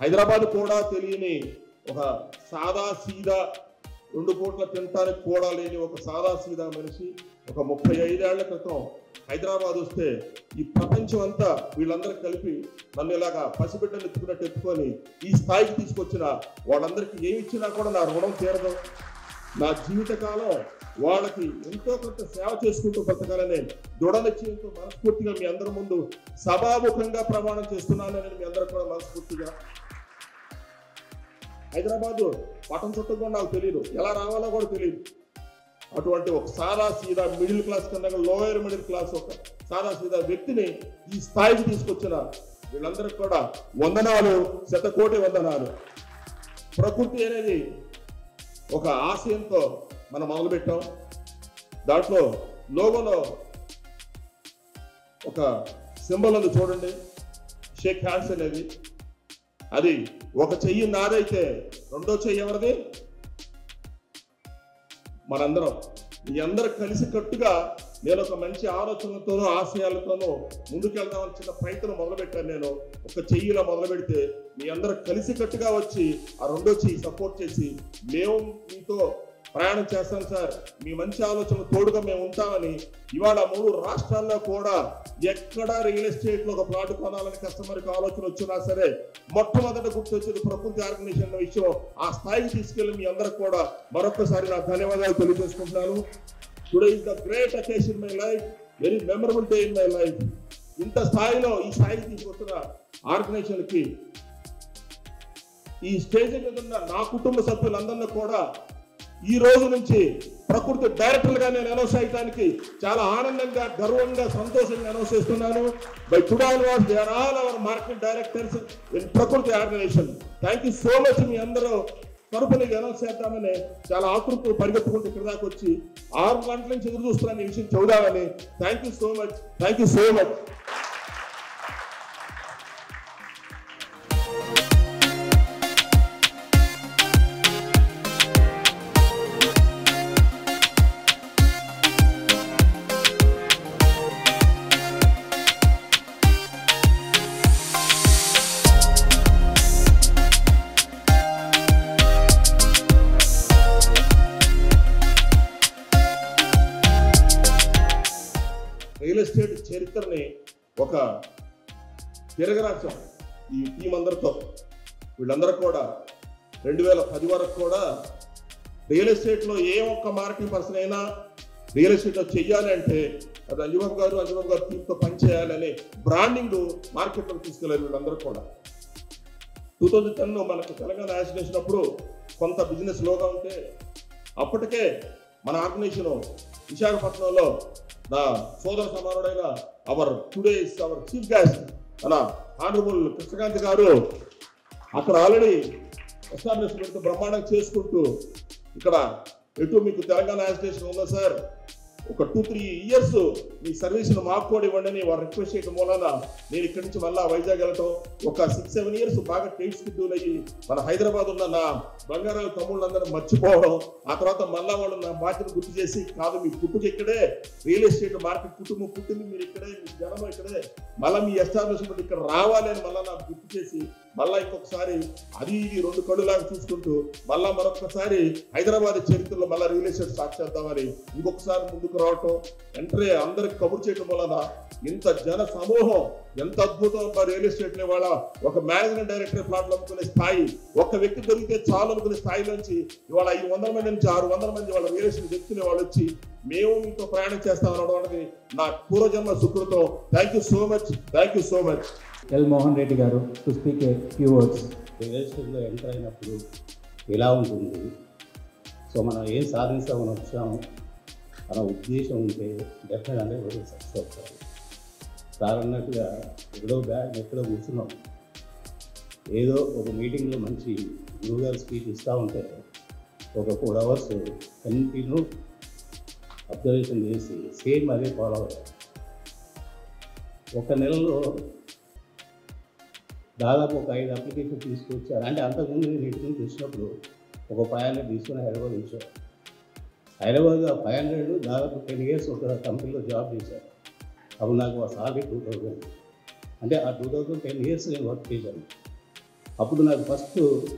హైదరాబాద్ కూడా తెలియని ఒక సాదా సీదా రెండు పూట్ల తినటానికి కూడా లేని ఒక సాదా సీదా మనిషి ఒక ముప్పై ఐదేళ్ల క్రితం హైదరాబాద్ వస్తే ఈ ప్రపంచం అంతా వీళ్ళందరూ కలిపి నన్ను ఇలాగా పసిబిడ్డను ఎత్తుకున్నట్టు ఎత్తుకొని ఈ స్థాయికి తీసుకొచ్చిన వాళ్ళందరికీ ఏమి ఇచ్చినా కూడా నా రుణం తీరదు నా జీవితకాలం వాళ్ళకి ఎంతో కొంత సేవ చేసుకుంటూ బ్రతకాలనే దృఢ నిశ్చయంతో మనస్ఫూర్తిగా మీ అందరి ముందు సభాముఖంగా ప్రమాణం చేస్తున్నానని మీ అందరూ కూడా మనస్ఫూర్తిగా హైదరాబాద్ పట్టం చుట్టూ కూడా నాకు తెలియదు ఎలా రావాలో కూడా తెలియదు అటువంటి ఒక సాదా సీదా మిడిల్ క్లాస్ కన్నా లోయర్ మిడిల్ క్లాస్ ఒక సాదా సీదా వ్యక్తిని ఈ స్థాయికి తీసుకొచ్చిన వీళ్ళందరికీ కూడా వందనాలు శతకోటి వందనాలు ప్రకృతి అనేది ఒక ఆశయంతో మనం మొదలుపెట్టాం దాంట్లో లోగోలో ఒక సింబల్ ఉంది చూడండి షేక్ హ్యాండ్స్ అనేది అది ఒక చెయ్యి నాదైతే రెండో చెయ్యి ఎవరిది మనందరం ఈ అందరూ కలిసి కట్టుగా నేను ఒక మంచి ఆలోచనలతోనూ ఆశయాలతోనూ ముందుకెళ్దామని చిన్న ప్రయత్నం మొదలుపెట్టాను నేను ఒక చెయ్యిలో మొదలు పెడితే మీ అందరూ కలిసి కట్టుగా వచ్చి ఆ రెండో చెయ్యి సపోర్ట్ చేసి మేము మీతో ప్రయాణం చేస్తాం సార్ మీ మంచి ఆలోచనలు తోడుగా మేము ఉంటామని ఇవాళ మూడు రాష్ట్రాల్లో కూడా ఎక్కడ రియల్ ఎస్టేట్ లో ఒక ప్లాట్ కొనాలని కస్టమర్కి ఆలోచన వచ్చినా సరే మొట్టమొదట గుర్తొచ్చేది ప్రకృతి ఆర్గనైజేషన్ విషయం ఆ స్థాయికి తీసుకెళ్లి మీ అందరికి కూడా మరొకసారి నా ధన్యవాదాలు తెలియజేసుకుంటున్నాను today is the great occasion my life very memorable day in my life ఇంత స్థాయిలో ఈ స్థాయికి తీసుకొస్తున్న ఆర్గనైజేషన్ కి ఈ స్టేజ్ మీద ఉన్న నా కుటుంబ సభ్యులందరినీ కూడా ఈ రోజు నుంచి ప్రకృతి డైరెక్టర్ గా నేను అనౌన్స్ చేయడానికి చాలా ఆనందంగా గర్వంగా సంతోషంగా అనౌన్స్ చేస్తున్నాను by today was they are all our market directors in Prakruthi organisation thank you so much మీ అందరూ తరపున అనౌన్స్ చేద్దామని చాలా ఆతృతలు పరిగెత్తుకుంటూ ఇక్కడ దాకా వచ్చి ఆరు గంటల నుంచి ఎదురు చూస్తున్నాను ఈ విషయం చెబుదామని thank you so much thank you so much real estate చరిత్రని ఒక తిరగరాజ్యం ఈ టీం అందరితో వీళ్ళందరూ కూడా రెండు వేల పది వరకు కూడా రియల్ ఎస్టేట్లో ఏ ఒక్క మార్కెటింగ్ పర్సన్ అయినా రియల్ ఎస్టేట్లో చెయ్యాలి అంటే అది అంజబాబు గారు అంజబాబు గారు టీంతో పనిచేయాలని బ్రాండింగ్ మార్కెట్లోకి తీసుకెళ్ళారు వీళ్ళందరూ కూడా టూ థౌజండ్ టెన్లో మనకు తెలంగాణ యాక్షన్ చేసినప్పుడు కొంత బిజినెస్ లోగా ఉంటే అప్పటికే మన ఆర్గనైజేషన్ విశాఖపట్నంలో నా సోదర సమానుడైన our today our chief guest మన ఆనరబుల్ కృష్ణకాంత్ గారు అక్కడ ఆల్రెడీ ఎస్టాబ్లిష్మెంట్ బ్రహ్మాండంగా చేసుకుంటూ ఇక్కడ ఎటు మీకు తెలంగాణ యాజిటేషన్ ఉందా సార్ ఒక టూ త్రీ ఇయర్స్ మీ సర్వీస్ మాకు కూడా ఇవ్వండి అని వారు రిక్వెస్ట్ చేయడం మూలన నేను ఇక్కడి నుంచి మళ్ళా వైజాగ్ వెళ్ళటం ఒక సిక్స్ సెవెన్ ఇయర్స్ బాగా టైట్ షెడ్యూల్ అయ్యి మన హైదరాబాద్ ఉన్న నా బంగారాల తమ్ముళ్ళందరూ మర్చిపోవడం ఆ తర్వాత మళ్ళా వాళ్ళు నా బాధ్యత గుర్తు చేసి కాదు మీ పుట్టుక ఇక్కడే రియల్ ఎస్టేట్ మార్కెట్ కుటుంబం పుట్టింది మీరు ఇక్కడే మీ జనం ఇక్కడే మళ్ళీ మీ ఎస్టాబ్లిష్మెంట్ ఇక్కడ రావాలి అని మళ్ళీ నాకు గుర్తు చేసి మళ్ళా ఇంకొకసారి అది ఇది రెండు కళ్ళులాగా చూసుకుంటూ మళ్ళా మరొకసారి హైదరాబాద్ చరిత్రలో మళ్ళీ రియల్ ఎస్టేట్ స్టార్ట్ చేద్దామని ఇంకొకసారి ముందుకు రావటం వెంటనే అందరికి కబురు చేయడం వలన ఇంత జన సమూహం ఎంత అద్భుతం రియల్ ఎస్టేట్ ఇవాళ ఒక మేనేజింగ్ డైరెక్టర్ ప్లాట్లు అమ్ముకునే స్థాయి ఒక వ్యక్తి దొరికితే చాలు అనుకునే స్థాయి నుంచి ఇవాళ ఐదు వందల మంది నుంచి ఆరు వందల మంది వాళ్ళ రియల్ ఎస్టేట్ వ్యక్తులు వాళ్ళు వచ్చి మేము మీతో ప్రయాణం చేస్తాం అనడం అనేది నా పూర్వజన్మ సుకృతం thank you so much thank you so much L Mohan Reddy గారు to speak a few words రిలేషన్లో ఎంటర్ అయినప్పుడు ఎలా ఉంటుంది సో మనం ఏం సాధించామని వచ్చాము మన ఉద్దేశం ఉంటే డెఫినెట్గా ఎవరు సక్సెస్ అవుతారు సార్ అన్నట్టుగా ఎక్కడో బ్యాగ్ ఎక్కడో కూర్చున్నాం ఏదో ఒక మీటింగ్లో మంచి గురువుగారు స్పీచ్ ఇస్తూ ఉంటే ఒక ఫోర్ అవర్స్ కంటిన్యూ అబ్జర్వేషన్ చేసి సేమ్ అదే ఫాలో అయ్యారు ఒక నెలలో దాదాపు ఒక ఐదు అప్లికేషన్ తీసుకొచ్చారు అంటే అంతకుముందు నేను ఇంటి నుంచి వచ్చినప్పుడు ఒక ఫైవ్ హండ్రెడ్ తీసుకొని హైదరాబాద్ వచ్చారు హైదరాబాద్ ఆ ఫైవ్ హండ్రెడ్ దాదాపు టెన్ ఇయర్స్ ఒక కంపెనీలో జాబ్ చేశారు అప్పుడు నాకు ఆ సాలరీ టూ థౌజండ్ అంటే ఆ టూ థౌజండ్ టెన్ ఇయర్స్ నేను వర్క్ చేశాను అప్పుడు నాకు ఫస్ట్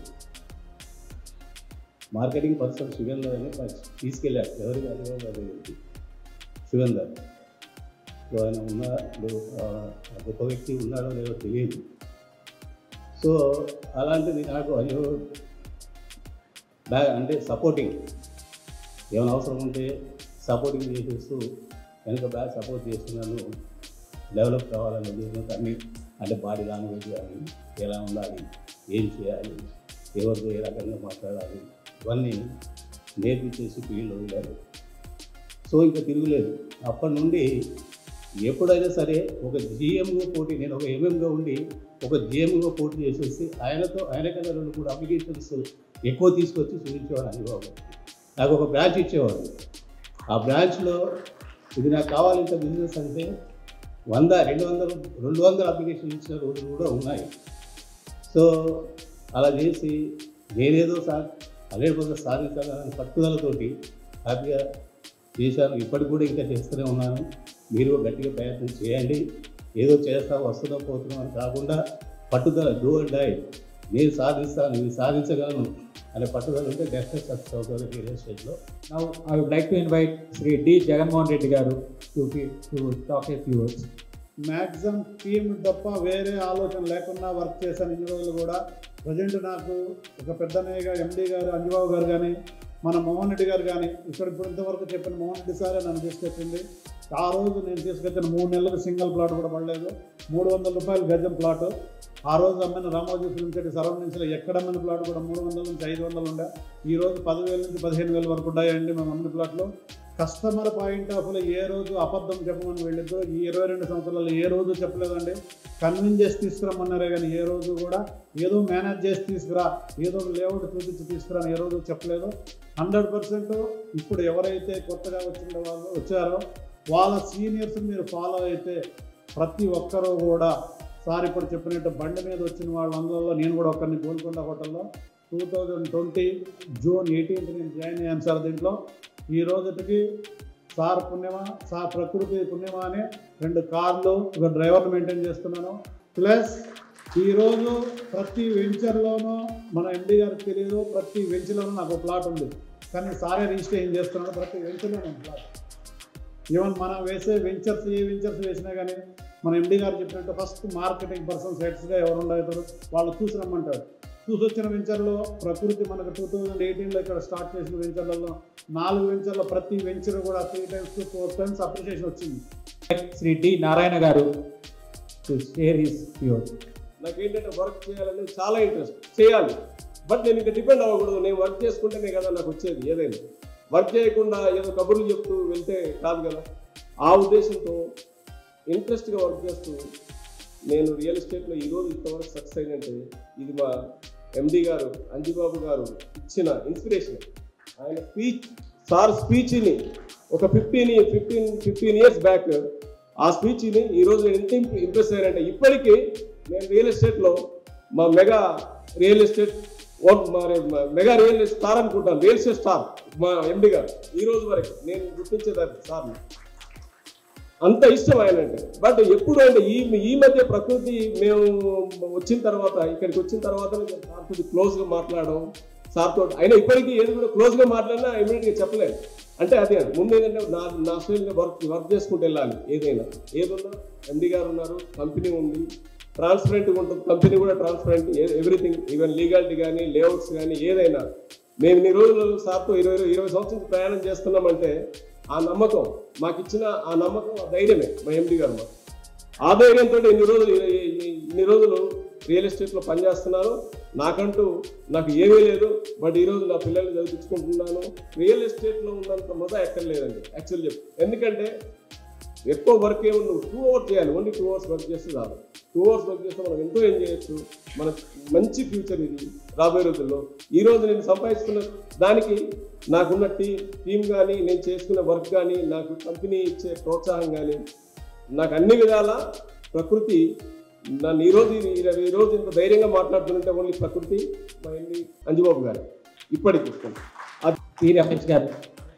మార్కెటింగ్ పర్సన్ సుగంధర్ అని నాకు తీసుకెళ్ళారు ఎవరి గారు అది సుగంధర్ సో ఆయన ఉన్నాడు ఆ, గొప్ప వ్యక్తి ఉన్నాడో లేదో తెలియదు సో అలాంటిది నాకు అయ్యో బ్యాగ్ అంటే సపోర్టింగ్ ఏమైనా అవసరం ఉంటే సపోర్టింగ్ చేసేస్తూ వెనక బ్యాగ్ సపోర్ట్ చేస్తున్నాను డెవలప్ కావాలనే ఉద్దేశంతో అన్ని అంటే బాడీ లాంగ్వేజ్ కానీ ఎలా ఉండాలి ఏం చేయాలి ఎవరితో ఏ రకంగా మాట్లాడాలి ఇవన్నీ నేర్పించేసి ఫీల్డ్ వదిలారు సో ఇంకా తిరుగులేదు అప్పటి నుండి ఎప్పుడైనా సరే ఒక జిఎంగా పోటీ నేను ఒక ఎంఎంగా ఉండి ఒక జిఎంగా పోటీ చేసేసి ఆయనతో ఆయన కన్నా రెండు మూడు అప్లికేషన్స్ ఎక్కువ తీసుకొచ్చి చూపించేవాడు అనుభవం నాకు ఒక బ్రాంచ్ ఇచ్చేవాడు ఆ బ్రాంచ్లో ఇది నాకు కావాలి ఇంత బిజినెస్ అంటే వంద రెండు వందలు రెండు వందల అప్లికేషన్ ఇచ్చిన రోజులు కూడా ఉన్నాయి సో అలా చేసి నేనేదో సా హండ్రెడ్ పర్సెంట్ సాధించాలని పట్టుదలతోటి హ్యాపీగా చేశాను ఇప్పటికి కూడా ఇంకా చేస్తూనే ఉన్నాను మీరు గట్టిగా ప్రయత్నం చేయండి ఏదో చేస్తాం వస్తున్నాం పోతున్నాం అని కాకుండా పట్టుదల డూ అండ్ డై నేను సాధిస్తాను నేను సాధించగలను అనే పట్టుదల ఉంటే డెఫినెట్ సక్సెస్ అవుతుంది రియల్ ఎస్టేట్లో Now, I would like to invite Sri D. Jaganmohan Reddy Garu to, fe- to talk a few words. Maximum team తప్ప వేరే ఆలోచన లేకుండా వర్క్ చేశాను ఇన్ని రోజులు కూడా ప్రజెంట్ నాకు ఒక పెద్దనయ్యగా ఎండి గారు అంజబాబు గారు కానీ మన మోహన్ రెడ్డి గారు కానీ ఇక్కడ ఇప్పుడు ఇంతవరకు చెప్పిన మోహన్ రెడ్డి సారే నన్ను తీసుకొచ్చింది ఆ రోజు నేను తీసుకొచ్చిన మూడు నెలలకు సింగిల్ ప్లాట్ కూడా పడలేదు మూడు వందల రూపాయలు గజం ప్లాట్ ఆ రోజు అమ్మిన రామోజీ ఫిల్మ్ సిటీ సరౌండింగ్స్లో ఎక్కడ అమ్మిన ప్లాట్ కూడా మూడు వందల నుంచి ఐదు వందలు ఉండే ఈ రోజు పదివేల నుంచి పదిహేను వేల వరకు ఉన్నాయండి మేము అమ్మిన ప్లాట్లు కస్టమర్ పాయింట్ ఆఫ్ లో ఏ రోజు అబద్ధం చెప్పమని వెళ్ళిద్దు ఈ ఇరవై రెండు సంవత్సరాలు ఏ రోజు చెప్పలేదండి కన్విన్స్ చేసి తీసుకురమ్మన్నారే కానీ ఏ రోజు కూడా ఏదో మేనేజ్ చేసి తీసుకురా ఏదో లేఅవుట్ చూపించి తీసుకురా అని ఏ రోజు చెప్పలేదు హండ్రెడ్ పర్సెంట్ ఇప్పుడు ఎవరైతే కొత్తగా వచ్చిన వాళ్ళు వచ్చారో వాళ్ళ సీనియర్స్ మీరు ఫాలో అయితే ప్రతి ఒక్కరూ కూడా సార్ ఇప్పుడు చెప్పినట్టు బండి మీద వచ్చిన వాళ్ళందరిలో నేను కూడా ఒకరిని గోల్కొండ హోటల్లో two thousand twenty June eighteenth నేను జాయిన్ అయ్యాను సార్ దీంట్లో ఈ రోజుకి సార్ పుణ్యమా సార్ ప్రకృతి పుణ్యమా అని రెండు కార్లు ఒక డ్రైవర్ని మెయింటైన్ చేస్తున్నాను ప్లస్ ఈరోజు ప్రతి వెంచర్లోనూ మన ఎండి గారికి తెలియదు ప్రతి వెంచర్లోనూ నాకు ఒక ప్లాట్ ఉంది కానీ సారే రిజిస్ట్రేషన్ చేస్తున్నాను ప్రతి వెంచర్లోనూ ఉంది ప్లాట్ ఈవెన్ మనం వేసే వెంచర్స్ ఏ వెంచర్స్ వేసినా కానీ మన ఎండి గారు చెప్పినట్టు ఫస్ట్ మార్కెటింగ్ పర్సన్స్ హెడ్స్గా ఎవరు ఉండవుతారు వాళ్ళు చూసి రమ్మంటారు చూసి వచ్చిన వెంచర్లో ప్రకృతి మనకు టూ థౌజండ్ ఎయిటీన్లో ఇక్కడ స్టార్ట్ చేసిన వెంచర్లలో నాలుగు వెంచర్లో ప్రతి వెంచర్ కూడా three times to four times appreciation వచ్చింది Sri D. Narayana Garu to share his views. నాకేంటంటే వర్క్ చేయాలని చాలా ఇంట్రెస్ట్ చేయాలి బట్ నేను ఇంకా డిపెండ్ అవ్వకూడదు నేను వర్క్ చేసుకుంటేనే కదా నాకు వచ్చేది ఏదైనా వర్క్ చేయకుండా ఏదో కబుర్లు చెప్తూ వెళ్తే కాదు కదా ఆ ఉద్దేశంతో ఇంట్రెస్ట్గా వర్క్ చేస్తూ నేను రియల్ ఎస్టేట్లో ఈరోజు ఇంతవరకు సక్సెస్ అయిందంటే ఇది మా ఎండి గారు అంజిబాబు గారు ఇచ్చిన ఇన్స్పిరేషన్ ఆయన స్పీచ్ సార్ స్పీచ్ని ఒక fifteen fifteen fifteen years back ఆ స్పీచ్ని ఈరోజు నేను ఎంత ఇంప్రెస్ అయ్యానంటే ఇప్పటికీ నేను రియల్ ఎస్టేట్లో మా మెగా రియల్ ఎస్టేట్ ఓన్ మరి మెగా రియల్ ఎస్టేట్ స్టార్ అనుకుంటాను రియల్ ఎస్టేట్ స్టార్ మా ఎండి గారు ఈ రోజు వరకు నేను గుర్తించేదాన్ని సార్ని అంత ఇష్టం ఆయన అంటే బట్ ఎప్పుడు అంటే ఈ ఈ మధ్య ప్రకృతి మేము వచ్చిన తర్వాత ఇక్కడికి వచ్చిన తర్వాత సార్తో క్లోజ్గా మాట్లాడడం సార్తో అయినా ఇప్పటికీ ఏది కూడా క్లోజ్గా మాట్లాడినా ఇమీడియట్గా చెప్పలేదు అంటే అదే ముందు ఏంటంటే నా నా స్టైల్గా వర్క్ వర్క్ చేసుకుంటూ వెళ్ళాలి ఏదైనా ఏదున్నా ఎండి గారు ఉన్నారు కంపెనీ ఉంది ట్రాన్స్పరెంట్గా ఉంటుంది కంపెనీ కూడా ట్రాన్స్పరెంట్ ఎవ్రీథింగ్ ఈవెన్ లీగాలిటీ కానీ లేఅవుట్స్ కానీ ఏదైనా మేము ఇన్ని రోజులు సార్తో ఇరవై ఇరవై సంవత్సరాలు ప్రయాణం చేస్తున్నామంటే ఆ నమ్మకం మాకు ఇచ్చిన ఆ నమ్మకం ఆ ధైర్యమే మా ఎండి గారు మాకు ఆ ధైర్యంతో ఇన్ని రోజులు ఇ- ఇ- ఇన్ని రోజులు రియల్ ఎస్టేట్లో పనిచేస్తున్నాను నాకంటూ నాకు ఏమీ లేదు బట్ ఈరోజు నా పిల్లల్ని చదివించుకుంటున్నాను రియల్ ఎస్టేట్లో ఉన్నంత మజా ఎక్కడ లేదండి యాక్చువల్ చెప్పు ఎందుకంటే ఎక్కువ వర్క్ ఏమి నువ్వు టూ అవర్స్ చేయాలి ఓన్లీ టూ అవర్స్ వర్క్ చేస్తే చాలు టూ అవర్స్ వర్క్ చేస్తే మనం ఎంతో ఏం చేయొచ్చు మన మంచి ఫ్యూచర్ ఇది రాబోయే రోజుల్లో ఈ రోజు నేను సంపాదిస్తున్న దానికి నాకున్న టీ టీం కానీ నేను చేసుకున్న వర్క్ కానీ నాకు కంపెనీ ఇచ్చే ప్రోత్సాహం కానీ నాకు అన్ని విధాల ప్రకృతి నన్ను ఈరోజు ఈ- ఈ రోజు ఇంత ధైర్యంగా మాట్లాడుతుంటే ఓన్లీ ప్రకృతి మా ఎన్ని అంజుబాబు గారు ఇప్పటికి P. Ramesh Garu.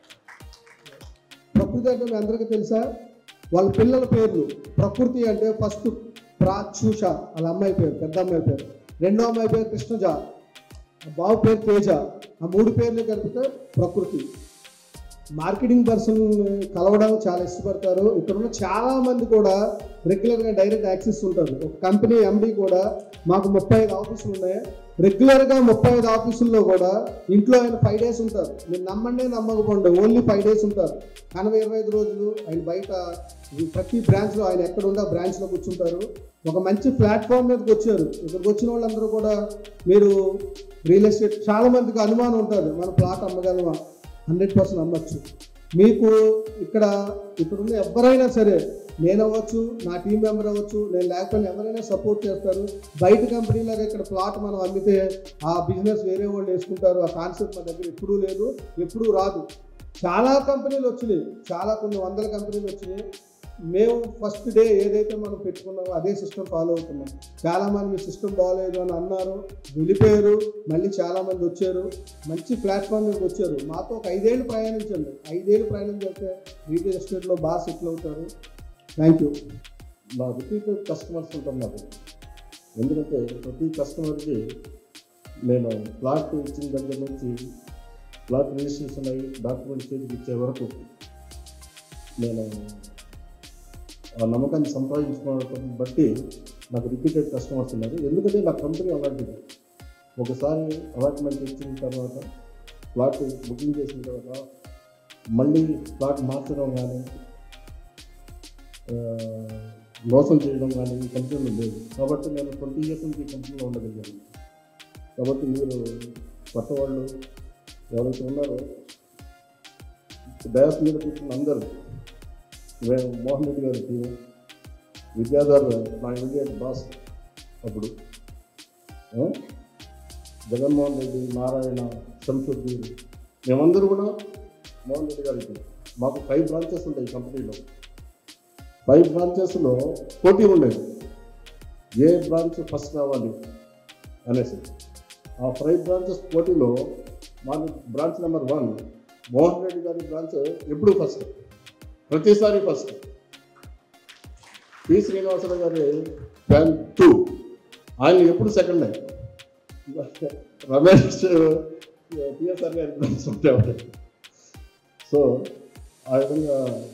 ప్రకృతి అంటే మీ అందరికీ తెలుసా వాళ్ళ పిల్లల పేర్లు ప్రకృతి అంటే ఫస్ట్ ప్రాచ్యూష వాళ్ళ అమ్మాయి పేరు పెద్ద అమ్మాయి పేరు రెండో అమ్మాయి పేరు కృష్ణజ ఆ బాబు పేరు తేజ ఆ మూడు పేర్లు కలిపితే ప్రకృతి మార్కెటింగ్ పర్సన్ కలవడం చాలా ఇష్టపడతారు ఇక్కడ ఉన్న చాలా మంది కూడా రెగ్యులర్గా డైరెక్ట్ యాక్సెస్ ఉంటారు ఒక కంపెనీ ఎండి కూడా మాకు ముప్పై ఐదు ఆఫీసులు ఉన్నాయి రెగ్యులర్గా ముప్పై ఐదు ఆఫీసుల్లో కూడా ఇంట్లో ఆయన ఫైవ్ డేస్ ఉంటారు మీరు నమ్మండి నమ్మకపోండి ఓన్లీ ఫైవ్ డేస్ ఉంటారు ఎనభై ఇరవై ఐదు రోజులు ఆయన బయట ఈ ప్రతి బ్రాంచ్లో ఆయన ఎక్కడ ఉందో ఆ బ్రాంచ్లో కూర్చుంటారు ఒక మంచి ప్లాట్ఫామ్ మీదకి వచ్చారు ఇక్కడికి వచ్చిన వాళ్ళందరూ కూడా మీరు రియల్ ఎస్టేట్ చాలా మందికి అనుమానం ఉంటుంది మన ప్లాట్ అమ్మగలమా హండ్రెడ్ పర్సెంట్ అమ్మచ్చు మీకు ఇక్కడ ఇక్కడ ఉన్న ఎవరైనా సరే నేను అవ్వచ్చు నా టీం మెంబర్ అవ్వచ్చు నేను లేకపోయినా ఎవరైనా సపోర్ట్ చేస్తారు బయట కంపెనీలాగా ఇక్కడ ప్లాట్ మనం అమ్మితే ఆ బిజినెస్ వేరే వాళ్ళు వేసుకుంటారు ఆ కాన్సెప్ట్ మా దగ్గర ఎప్పుడూ లేదు ఎప్పుడూ రాదు చాలా కంపెనీలు వచ్చినాయి చాలా కొన్ని వందల కంపెనీలు వచ్చినాయి మేము ఫస్ట్ డే ఏదైతే మనం పెట్టుకున్నామో అదే సిస్టమ్ ఫాలో అవుతున్నాం చాలా మంది మీ సిస్టమ్ బాగాలేదు అని అన్నారు వెళ్ళిపోయారు మళ్ళీ చాలా మంది వచ్చారు మంచి ప్లాట్ఫామ్ మీదకి వచ్చారు మాతో ఒక ఐదేళ్ళు ప్రయాణించండి ఐదేళ్ళు ప్రయాణం చేస్తే రీటైల్ ఎస్టేట్లో బాగా సెటిల్ అవుతారు థ్యాంక్ యూ నా రిపీటెడ్ కస్టమర్స్ ఉంటారు నాకు ఎందుకంటే ప్రతి కస్టమర్కి నేను ప్లాట్ ఇచ్చిన దగ్గర నుంచి ప్లాట్ రిజిస్ట్రేషన్ అయ్యి డాక్యుమెంట్ చేతికి ఇచ్చే వరకు నేను ఆ నమ్మకాన్ని సంపాదించుకోవడం బట్టి నాకు రిపీటెడ్ కస్టమర్స్ ఉన్నారు ఎందుకంటే నా కంపెనీ అలాంటిది ఒకసారి అలాట్మెంట్ ఇచ్చిన తర్వాత ప్లాట్ బుకింగ్ చేసిన తర్వాత మళ్ళీ ప్లాట్ మార్చడం కానీ ఆ, మోసం చేయడం కానీ ఈ కంపెనీలో లేదు కాబట్టి నేను ట్వంటీ ఇయర్స్ నుంచి ఈ కంపెనీలో ఉండగలిగాను కాబట్టి మీరు కొత్త వాళ్ళు ఎవరైతే ఉన్నారో డయాస్ మీద కూర్చున్న అందరూ మేము మోహన్ రెడ్డి గారి టీం విద్యాధర్ నా ఇమీడియట్ బాస్ అప్పుడు ఆ? జగన్మోహన్ రెడ్డి నారాయణ శంసుద్దీన్ మేమందరూ కూడా మోహన్ రెడ్డి గారి టీం మాకు ఫైవ్ బ్రాంచెస్ ఉంటాయి ఈ కంపెనీలో ఫైవ్ బ్రాంచెస్లో పోటీ ఉండేది ఏ బ్రాంచ్ ఫస్ట్ రావాలి అనేసి ఆ ఫైవ్ బ్రాంచెస్ పోటీలో మా branch number one Mohan Reddy గారి బ్రాంచ్ ఎప్పుడు ఫస్ట్ ప్రతిసారి ఫస్ట్ పి శ్రీనివాసరావు గారి బ్రాంచ్ టూ ఆయన ఎప్పుడు సెకండ్ రమేష్ పిఎస్ఆర్ గారి బ్రాంచ్ ఉండేవాడు సో ఆ విధంగా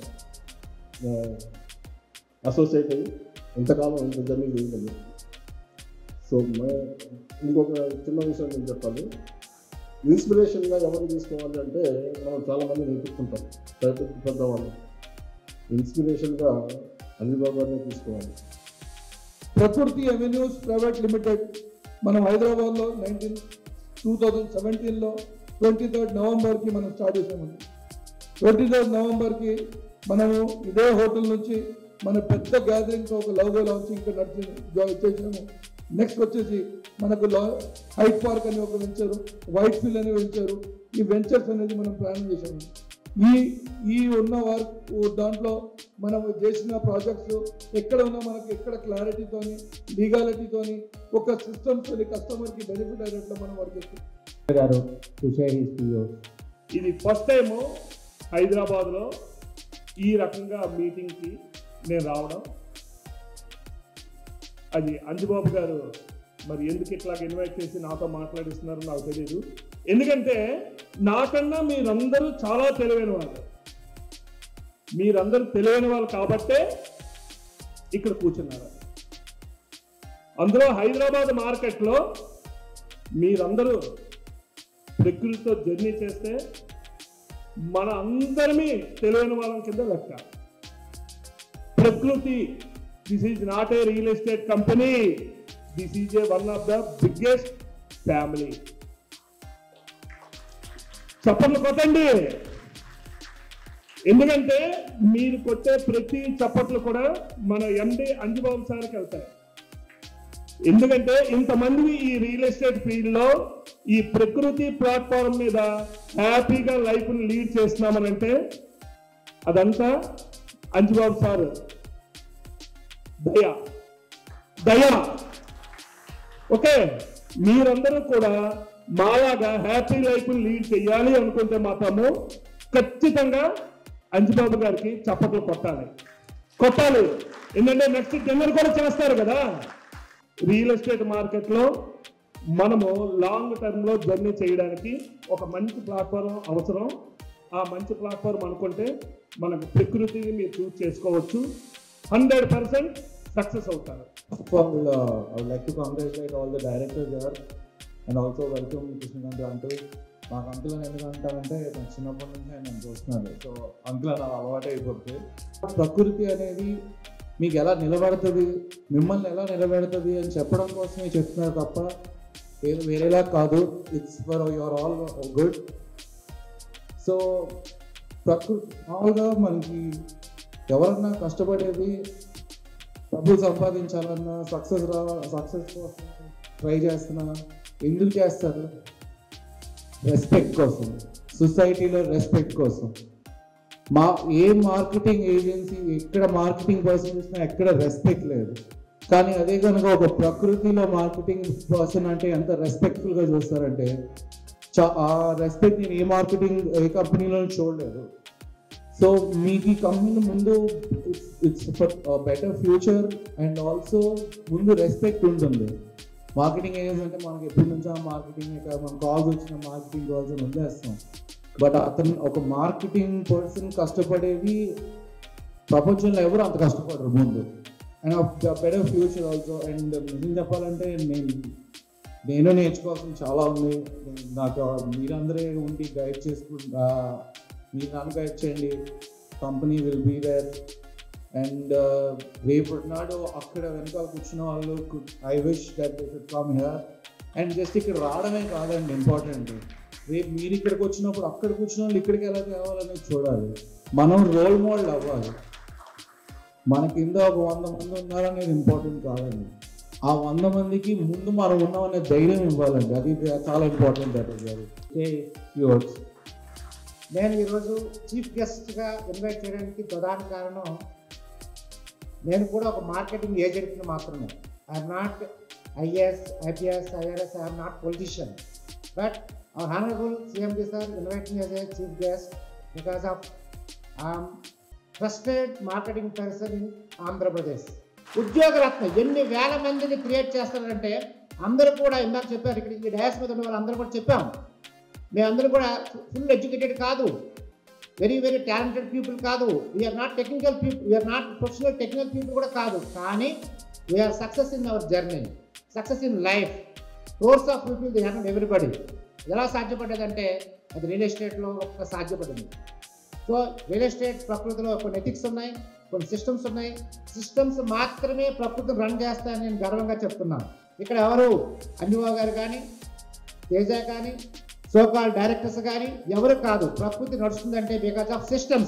అసోసియేట్ అయ్యి ఎంతకాలం ఇంత జర్నీ చేయగలిగాం సో మే- ఇంకొక చిన్న విషయం నేను చెప్పాలి ఇన్స్పిరేషన్గా ఎవరు తీసుకోవాలి అంటే మనం చాలామంది నేర్చుకుంటాం పెద్ద పెద్దవాళ్ళు ఇన్స్పిరేషన్గా అంజబాబు గారిని తీసుకోవాలి ప్రకృతి అవెన్యూస్ ప్రైవేట్ లిమిటెడ్ మనం హైదరాబాద్లో నైన్టీన్ టూ థౌజండ్ సెవెంటీన్లో ట్వంటీ థర్డ్ నవంబర్కి మనం స్టార్ట్ చేసామండి ట్వంటీ థర్డ్ నవంబర్కి మనము ఇదే హోటల్ నుంచి మన పెద్ద గ్యాదరింగ్తో ఒక లవ్ లాంచింగ్ ఇక్కడ నడిచింది జాయిన్ చేసినాము నెక్స్ట్ వచ్చేసి మనకు లా హైట్ పార్క్ అని ఒక వెంచరు వైట్ ఫీల్డ్ అని వెంచరు ఈ వెంచర్స్ అనేది మనం ప్లాన్ చేసాము ఈ ఈ ఉన్న వర్క్ దాంట్లో మనం చేసిన ప్రాజెక్ట్స్ ఎక్కడ ఉన్నా మనకి ఎక్కడ క్లారిటీతోని లీగాలిటీతోని ఒక సిస్టమ్స్ కస్టమర్కి బెనిఫిట్ అయ్యేట్లు మనం వర్క్ చేస్తాం గారు టు షేర్ హిస్ పిఓ ఇది ఫస్ట్ టైం హైదరాబాద్లో ఈ రకంగా మీటింగ్కి నేను రావడం అది అంజుబాబు గారు మరి ఎందుకు ఇట్లా ఇన్వైట్ చేసి నాతో మాట్లాడిస్తున్నారో నాకు తెలియదు ఎందుకంటే నాకన్నా మీరందరూ చాలా తెలివైన వాళ్ళు మీరందరూ తెలివైన వాళ్ళు కాబట్టే ఇక్కడ కూర్చున్నారు అందులో హైదరాబాద్ మార్కెట్లో మీరందరూ ప్రకృతితో జర్నీ చేస్తే మన అందరినీ తెలియని వాళ్ళం కింద లెక్క Prakruthi this is not a real estate company this is a one of the biggest family చప్పట్లు కొట్టండి ఎందుకంటే మీరు కొట్టే ప్రతి చప్పట్లు కూడా మన ఎండి అంజుబాబు సార్కి వెళ్తాయి ఎందుకంటే ఇంతమంది ఈ రియల్ ఎస్టేట్ ఫీల్డ్ లో ఈ ప్రకృతి ప్లాట్ఫామ్ మీద హ్యాపీగా లైఫ్ ని లీడ్ చేస్తున్నామనంటే అదంతా అంజుబాబు సార్ దయ దయ ఓకే మీరందరూ కూడా మాలాగా హ్యాపీ లైఫ్ లీడ్ చేయాలి అనుకుంటే మాత్రము ఖచ్చితంగా అంజుబాబు గారికి చప్పట్లు కొట్టాలి కొట్టాలి ఎందుకంటే నెక్స్ట్ డిన్నర్ కూడా చేస్తారు కదా రియల్ ఎస్టేట్ మార్కెట్లో మనము లాంగ్ టర్మ్లో జర్నీ చేయడానికి ఒక మంచి ప్లాట్ఫామ్ అవసరం ఆ మంచి ప్లాట్ఫామ్ అనుకుంటే మనకు ప్రకృతిని మీరు చూస్ చేసుకోవచ్చు హండ్రెడ్ పర్సెంట్ సక్సెస్ అవుతారు First of all, uh, I would like to congratulate all the directors here and also welcome Krishnakant uncle. మాకు అంకుల్ అని ఎందుకు అంటారంటే నాకు చిన్నప్పటి నుంచి ఆయన నేను చూస్తున్నాను సో అంకుల్ అని అలవాటు అయిపోతుంది ప్రకృతి అనేది మీకు ఎలా నిలబడుతుంది మిమ్మల్ని ఎలా నిలబెడుతుంది అని చెప్పడం కోసమే చెప్తున్నారు తప్ప వేరే వేరేలా కాదు it's for your all good so Prakruthi మామూలుగా మనకి ఎవరన్నా కష్టపడేది డబ్బులు సంపాదించాలన్నా సక్సెస్ రా సక్సెస్ కోసం ట్రై చేస్తున్నా ఎందుకు చేస్తారు రెస్పెక్ట్ కోసం సొసైటీలో రెస్పెక్ట్ కోసం మా ఏ మార్కెటింగ్ ఏజెన్సీ ఎక్కడ మార్కెటింగ్ పర్సన్ చూసినా ఎక్కడ రెస్పెక్ట్ లేదు కానీ అదే కనుక ఒక ప్రకృతిలో మార్కెటింగ్ పర్సన్ అంటే ఎంత రెస్పెక్ట్ఫుల్గా చూస్తారంటే చా ఆ రెస్పెక్ట్ నేను ఏ మార్కెటింగ్ ఏ కంపెనీలో చూడలేదు సో మీకు ఈ కంపెనీ ముందు it's for better future and also ముందు రెస్పెక్ట్ ఉంటుంది మార్కెటింగ్ ఏజెన్స్ అంటే మనకి ఎప్పటి నుంచో మార్కెటింగ్ మన కాల్స్ వచ్చిన మార్కెటింగ్ కాల్స్ అని వదిలేస్తాం బట్ అతను ఒక మార్కెటింగ్ పర్సన్ కష్టపడేది ప్రపంచంలో ఎవరు అంత కష్టపడరు ముందు and better future also and నిజం చెప్పాలంటే నేను నేను నేర్చుకోవాల్సింది చాలా ఉంది నేను- నాకు మీరందరే ఉండి గైడ్ చేసుకుంటా మీరు నన్ను గైడ్ చేయండి company will be there and రేపటి నాడు అక్కడ వెనకాల కూర్చున్న వాళ్ళు I wish that they should come here and just ఇక్కడ రావడమే కాదండి ఇంపార్టెంట్ రేపు మీరు ఇక్కడికి వచ్చినప్పుడు అక్కడ కూర్చున్న వాళ్ళు ఇక్కడికి ఎలా తేవాలనేది చూడాలి మనం రోల్ మోడల్ అవ్వాలి మన కింద ఒక వంద మంది ఉన్నారనేది ఇంపార్టెంట్ కాదండి ఆ వంద మందికి ముందు మనం ఉన్నామనే ధైర్యం ఇవ్వాలండి అది చాలా ఇంపార్టెంట్ అది గారు ఏ యువర్స్ నేను ఈరోజు చీఫ్ గెస్ట్గా ఇన్వైట్ చేయడానికి ప్రధాన కారణం నేను కూడా ఒక మార్కెటింగ్ ఏజెంట్ని మాత్రమే I'm not IAS IPS IRS I'm not politician but our honourable CMD sir invite me as a chief guest because of I'm trusted marketing person in Andhra Pradesh ఉద్యోగరత్న ఎన్ని వేల మందిని క్రియేట్ చేస్తారంటే అందరూ కూడా ఇందాక చెప్పారు ఇక్కడ ఈ డయాస్ మీద ఉన్న వాళ్ళు అందరూ కూడా చెప్పాం మేమందరూ కూడా ఫుల్ ఎడ్యుకేటెడ్ కాదు వెరీ వెరీ టాలెంటెడ్ పీపుల్ కాదు we are not technical people we are not professional technical people కూడా కాదు కానీ we are success in our journey success in life source of people the హ్యాన్ ఎవ్రీబడి ఎలా సాధ్యపడ్డదంటే అది రియల్ ఎస్టేట్లో ఒక్క సాధ్యపడింది సో రియల్ ఎస్టేట్ ప్రకృతిలో కొన్ని ఎథిక్స్ ఉన్నాయి కొన్ని సిస్టమ్స్ ఉన్నాయి సిస్టమ్స్ మాత్రమే ప్రకృతిని రన్ చేస్తాయని నేను గర్వంగా చెప్తున్నాను ఇక్కడ ఎవరు అంజుబాబు గారు కానీ తేజ కానీ సోకాల్ డైరెక్టర్స్ కానీ ఎవరు కాదు ప్రకృతి నడుస్తుందంటే because of systems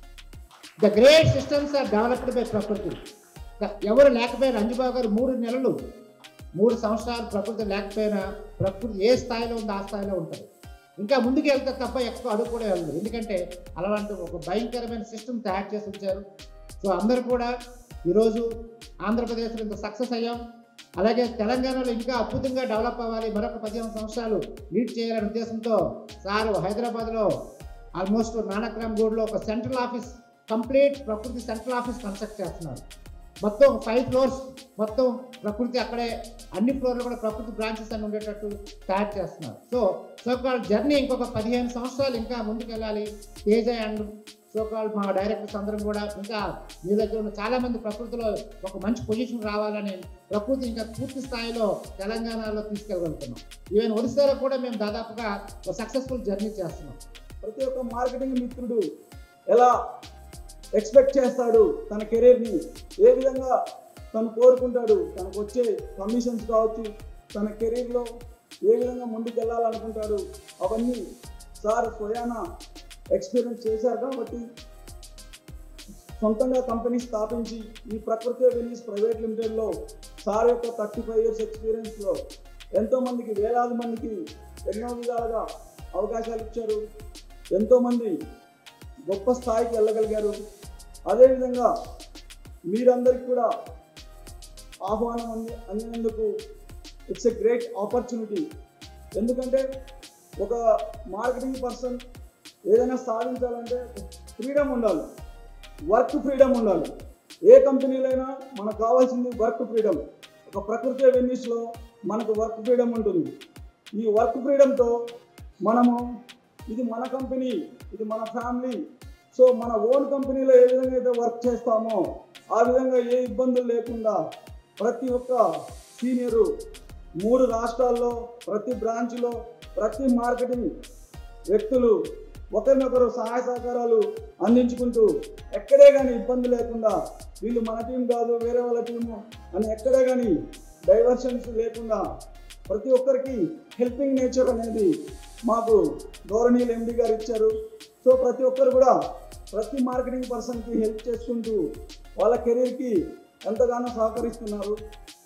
the great systems are developed by Prakruthi the- ఎవరు లేకపోయినా అంజుబాబు గారు మూడు నెలలు మూడు సంవత్సరాలు ప్రకృతి లేకపోయినా ప్రకృతి ఏ స్థాయిలో ఉందో ఆ స్థాయిలో ఉంటుంది ఇంకా ముందుకు వెళ్తే తప్ప ఎక్కువ అడుగు కూడా వెళ్ళదు ఎందుకంటే అలాంటి ఒక భయంకరమైన సిస్టమ్ తయారు చేసి ఉంచారు సో అందరూ కూడా ఈరోజు ఆంధ్రప్రదేశ్లో ఇంత సక్సెస్ అయ్యాం అలాగే తెలంగాణలో ఇంకా అద్భుతంగా డెవలప్ అవ్వాలి మరొక పదిహేను సంవత్సరాలు లీడ్ చేయాలనే ఉద్దేశంతో సార్ హైదరాబాద్లో ఆల్మోస్ట్ నానక్రామ్ గూడ్లో ఒక central office complete Prakruthi central office construct చేస్తున్నారు మొత్తం ఫైవ్ ఫ్లోర్స్ మొత్తం ప్రకృతి అక్కడే అన్ని ఫ్లోర్లు కూడా ప్రకృతి బ్రాంచెస్ అని ఉండేటట్టు తయారు చేస్తున్నారు సో సోకాల్ జర్నీ ఇంకొక పదిహేను సంవత్సరాలు ఇంకా ముందుకు వెళ్ళాలి తేజ అండ్ సోకాల్ మా డైరెక్టర్స్ అందరం కూడా ఇంకా మీ దగ్గర ఉన్న చాలా మంది ప్రకృతిలో ఒక మంచి పొజిషన్ రావాలని ప్రకృతి ఇంకా పూర్తి స్థాయిలో తెలంగాణలో తీసుకెళ్ళగలుగుతున్నాం ఈవెన్ ఒడిశాలో కూడా మేము దాదాపుగా ఒక సక్సెస్ఫుల్ జర్నీ చేస్తున్నాం ప్రతి ఒక్క మార్కెటింగ్ మిత్రుడు ఎలా ఎక్స్పెక్ట్ చేస్తాడు తన కెరీర్ని ఏ విధంగా తను కోరుకుంటాడు తనకు వచ్చే కమిషన్స్ కావచ్చు తన కెరీర్లో ఏ విధంగా ముందుకు వెళ్ళాలనుకుంటాడు అవన్నీ సార్ స్వయాన ఎక్స్పీరియన్స్ చేశారు కాబట్టి సొంతంగా కంపెనీ స్థాపించి ఈ ప్రకృతి వెనీస్ ప్రైవేట్ లిమిటెడ్లో సార్ యొక్క థర్టీ ఫైవ్ ఇయర్స్ ఎక్స్పీరియన్స్లో ఎంతోమందికి వేలాది మందికి ఎన్నో విధాలుగా అవకాశాలు ఇచ్చారు ఎంతోమంది గొప్ప స్థాయికి వెళ్ళగలిగారు అదేవిధంగా మీరందరికీ కూడా ఆహ్వానం అంది అందినందుకు ఇట్స్ ఎ గ్రేట్ ఆపర్చునిటీ ఎందుకంటే ఒక మార్కెటింగ్ పర్సన్ ఏదైనా సాధించాలంటే ఫ్రీడమ్ ఉండాలి వర్క్ ఫ్రీడమ్ ఉండాలి ఏ కంపెనీలో అయినా మనకు కావాల్సింది వర్క్ ఫ్రీడమ్ ఒక ప్రకృతి వెన్యూస్లో మనకు వర్క్ ఫ్రీడమ్ ఉంటుంది ఈ వర్క్ ఫ్రీడమ్తో మనము ఇది మన కంపెనీ ఇది మన ఫ్యామిలీ సో మన ఓన్ కంపెనీలో ఏ విధంగా అయితే వర్క్ చేస్తామో ఆ విధంగా ఏ ఇబ్బందులు లేకుండా ప్రతి ఒక్క సీనియరు మూడు రాష్ట్రాల్లో ప్రతి బ్రాంచ్లో ప్రతి మార్కెటింగ్ వ్యక్తులు ఒకరినొకరు సహాయ సహకారాలు అందించుకుంటూ ఎక్కడే కానీ ఇబ్బంది లేకుండా వీళ్ళు మన టీం కాదు వేరే వాళ్ళ టీము అని ఎక్కడే కానీ డైవర్షన్స్ లేకుండా ప్రతి ఒక్కరికి హెల్పింగ్ నేచర్ అనేది మాకు గౌరవనీయులు ఎండి గారు ఇచ్చారు సో ప్రతి ఒక్కరు కూడా ప్రతి మార్కెటింగ్ పర్సన్కి హెల్ప్ చేసుకుంటూ వాళ్ళ కెరీర్కి ఎంతగానో సహకరిస్తున్నారు